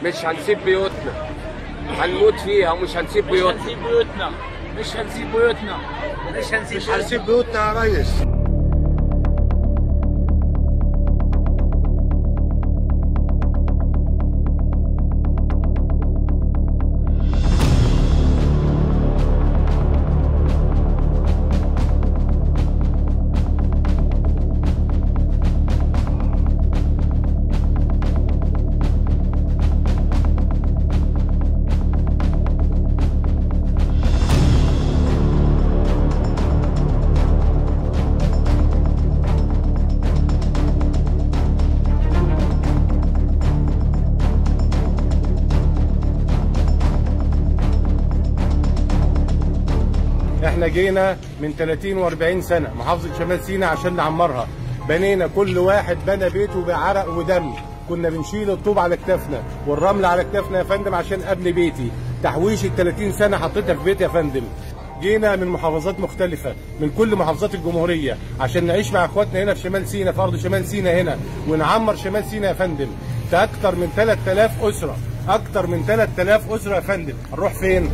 مش هنسيب بيوتنا هنموت فيها ومش هنسيب مش بيوتنا هنسيب بيوتنا مش هنسيب بيوتنا مش هنسيب مش هنسيب بيوتنا يا ريس احنا جينا من 30 و40 سنه محافظه شمال سيناء عشان نعمرها بنينا كل واحد بنى بيته بعرق ودم كنا بنشيل الطوب على كتافنا والرمل على كتافنا يا فندم عشان ابني بيتي تحويش ال 30 سنه حطيتها في بيتي يا فندم جينا من محافظات مختلفة من كل محافظات الجمهورية عشان نعيش مع اخواتنا هنا في شمال سيناء في ارض شمال سيناء هنا ونعمر شمال سيناء يا فندم في اكتر من 3000 اسرة اكتر من 3000 اسرة يا فندم هنروح فين؟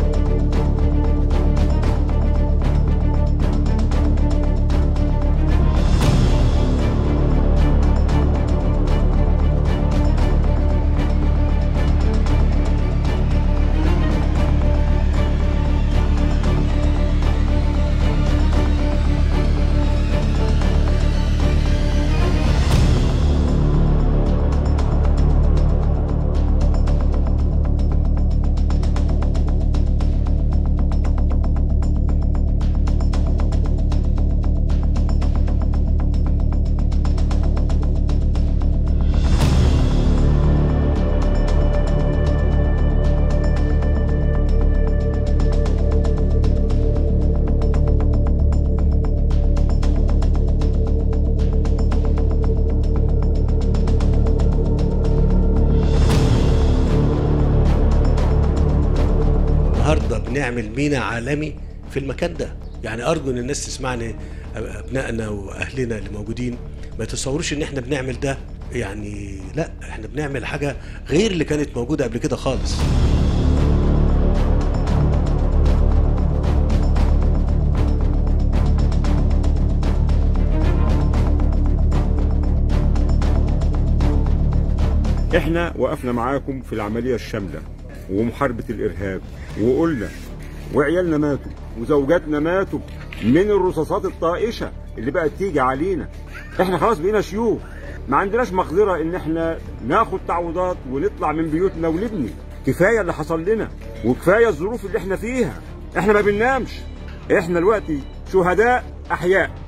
النهارده بنعمل مينا عالمي في المكان ده يعني ارجو ان الناس تسمعني ابنائنا واهلنا اللي موجودين ما يتصوروش ان احنا بنعمل ده يعني لا احنا بنعمل حاجه غير اللي كانت موجوده قبل كده خالص احنا وقفنا معاكم في العملية الشاملة ومحاربة الإرهاب وقلنا وعيالنا ماتوا وزوجاتنا ماتوا من الرصاصات الطائشة اللي بقت تيجي علينا احنا خلاص بقينا شيوخ ما عندناش مقدرة ان احنا ناخد تعويضات ونطلع من بيوتنا ونبني كفاية اللي حصل لنا وكفاية الظروف اللي احنا فيها احنا ما بننامش احنا دلوقتي شهداء احياء